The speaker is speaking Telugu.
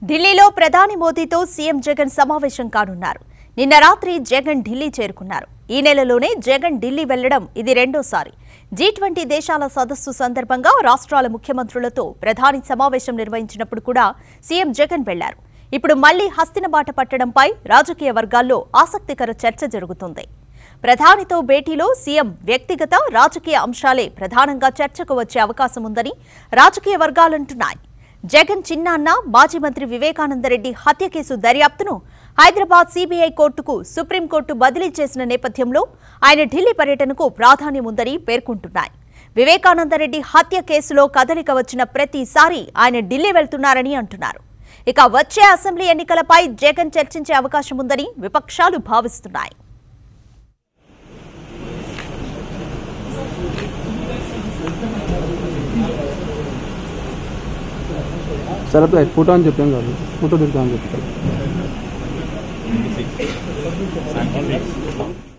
ఢిల్లీలో ప్రధాని మోదీతో సీఎం జగన్ సమావేశం కానున్నారు నిన్న రాత్రి జగన్ ఢిల్లీ చేరుకున్నారు ఈ నెలలోనే జగన్ ఢిల్లీ వెళ్లడం ఇది రెండోసారి జీ ట్వంటీ దేశాల సదస్సు సందర్భంగా రాష్ట్రాల ముఖ్యమంత్రులతో ప్రధాని సమావేశం నిర్వహించినప్పుడు కూడా సీఎం జగన్ వెళ్లారు ఇప్పుడు మళ్లీ హస్తినబాట పట్టడంపై రాజకీయ వర్గాల్లో ఆసక్తికర చర్చ జరుగుతుంది ప్రధానితో భేటీలో సీఎం వ్యక్తిగత రాజకీయ అంశాలే ప్రధానంగా చర్చకు వచ్చే అవకాశం ఉందని రాజకీయ వర్గాలంటున్నాయి జగన్ చిన్నాన్న మాజీ మంత్రి వివేకానందరెడ్డి హత్య కేసు దర్యాప్తును హైదరాబాద్ సీబీఐ కోర్టుకు సుప్రీంకోర్టు బదిలీ చేసిన నేపథ్యంలో ఆయన ఢిల్లీ పర్యటనకు ప్రాధాన్యం ఉందని పేర్కొంటున్నాయి వివేకానందరెడ్డి హత్య కేసులో కదలిక వచ్చిన ప్రతిసారి ఆయన ఢిల్లీ వెళ్తున్నారని అంటున్నారు ఇక వచ్చే అసెంబ్లీ ఎన్నికలపై జగన్ చర్చించే అవకాశం ఉందని విపక్షాలు భావిస్తున్నాయి సరే అప్పుడు ఫోటో అని చెప్పాం కాదు ఫోటో దిగుతా అని చెప్తారు